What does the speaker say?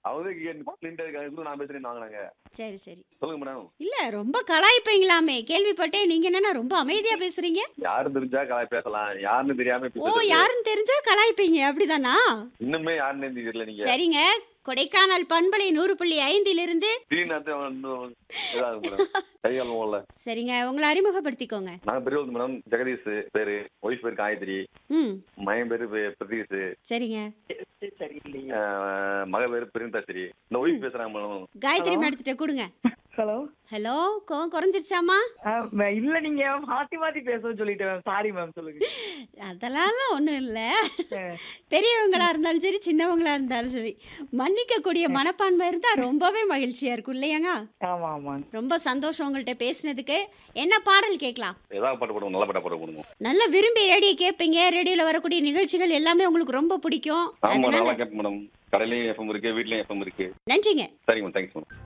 அவங்க பாட்டுல இருக்காங்க நான் பேசுறேன் வாங்கினாங்க சரி சரி சொல்லுங்க மேடம் இல்ல ரொம்ப கலாய்ப்பீங்களாமே கேள்விப்பட்டேன் நீங்க என்னன்னா ரொம்ப அமைதியா பேசுறீங்க யாரும் தெரிஞ்சா கலாய் பேசலாம் யாருன்னு தெரியாம ஓ பேசுறது. யாருன்னு தெரிஞ்சா கலாய்ப்பீங்க அப்படிதானா இன்னுமே யாருன்னு தெரியல நீங்க சரிங்க கொடைக்கானல் பண்பலை நூறு புள்ளி ஐந்திலிருந்து திடீர்னு வந்து இதாகும் மேடம் கைகாலம் போகல சரிங்க உங்களை அறிமுகப்படுத்திக்கோங்க நாங்க பெரிய மேடம் ஜெகதீஷ் பேரு ஒய்ஃப் பேரு காயத்ரி ம் மகன் பேரு பி- பிரதீஷ் சரிங்க சரியில்லையே ஆஹ் மக பேரு பிரிந்தாசிரி இந்த ஒய்ஃப் பேசுறாங்க மேடம் காயத்ரி மேடத்திட்ட கொடுங்க ஹலோ ஹலோ கோவம் குறைஞ்சிருச்சாமா இல்ல நீங்க மாத்தி மாத்தி பேச சொல்லிட்டேன் மேம் சாரி மேம் சொல்லுங்க அதெல்லாம் ஒண்ணும் இல்ல அஹ், பெரியவங்களா இருந்தாலும் சரி சின்னவங்களா இருந்தாலும் சரி மன்னிக்கக்கூடிய மனப்பான்மை இருந்தா ரொம்பவே மகிழ்ச்சியா இருக்கும் இல்லையாங்க ஆமா ஆமாங்க ரொம்ப சந்தோஷம் உங்கள்கிட்ட பேசினதுக்கு என்ன பாடல் கேட்கலாம் ஏதாவது பாட்டு போடுவோம் நல்ல பாட்டா போட்டு கொடுங்க நல்லா விரும்பி ரேடியோ கேட்பீங்க ரேடியோல வரக்கூடிய நிகழ்ச்சிகள் எல்லாமே உங்களுக்கு ரொம்ப பிடிக்கும் ஆமா அதனால நல்லா கேட்பேன் மேடம் கடையிலயும் எஃப்எம் இருக்கு வீட்லயும் எஃப்எம் இருக்கு நன்றிங்க சரிங்க மேடம் தேங்க்ஸ் மேடம்